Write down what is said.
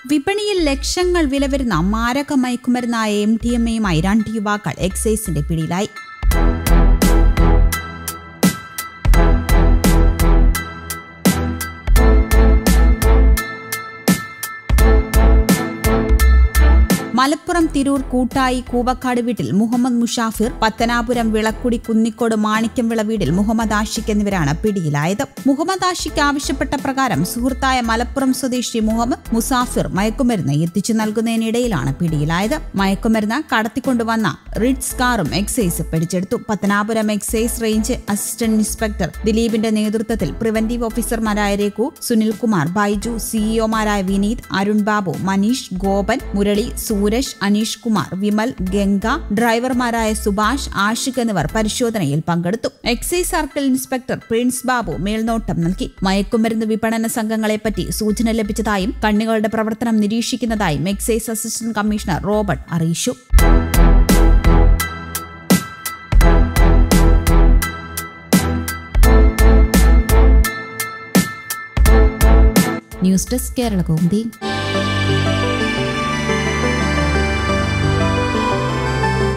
വിപണിയിൽ ലക്ഷങ്ങൾ വില വരുന്ന മാരക മയക്കുമരുന്നായ എം ഡി എം എയുമായി രണ്ട് യുവാക്കൾ എക്സൈസിന്റെ പിടിയിലായി മലപ്പുറം തിരൂർ കൂട്ടായി കൂവക്കാട് വീട്ടിൽ മുഹമ്മദ് മുഷാഫിർ പത്തനാപുരം വിളക്കുടി കുന്നിക്കോട് മാണിക്യംവിള വീട്ടിൽ മുഹമ്മദ് ആഷിഖ് എന്നിവരാണ് പിടിയിലായത് മുഹമ്മദ് ആഷിഖ് ആവശ്യപ്പെട്ട പ്രകാരം സുഹൃത്തായ മലപ്പുറം സ്വദേശി മുഹമ്മദ് മുസാഫിർ മയക്കുമരുന്ന് എത്തിച്ചു നൽകുന്നതിനിടയിലാണ് പിടിയിലായത് മയക്കുമരുന്ന് കടത്തിക്കൊണ്ടുവന്ന റിഡ്സ് കാറും എക്സൈസ് പിടിച്ചെടുത്തു Pathanapuram excise range assistant inspector ദിലീപിന്റെ നേതൃത്വത്തിൽ പ്രിവന്റീവ് ഓഫീസർമാരായ രഘു സുനിൽകുമാർ ബൈജു സിഇഒമാരായ വിനീത് അരുൺ ബാബു മനീഷ് ഗോപൻ മുരളി സൂരജ് അനീഷ് കുമാർ വിമൽ ഗംഗ ഡ്രൈവർമാരായ സുഭാഷ് ആഷിഖ് എന്നിവർ പരിശോധനയിൽ പങ്കെടുത്തു excise circle inspector Prince Babu മേൽനോട്ടം നൽകി മയക്കുമരുന്ന് വിപണന സംഘങ്ങളെപ്പറ്റി സൂചന ലഭിച്ചതായും കണ്ണികളുടെ പ്രവർത്തനം നിരീക്ഷിക്കുന്നതായും എക്സൈസ് അസിസ്റ്റന്റ് കമ്മീഷണർ റോബർട്ട് അറിയിച്ചു ന്യൂസ് ഡെസ്ക് കേരള കൗമുദി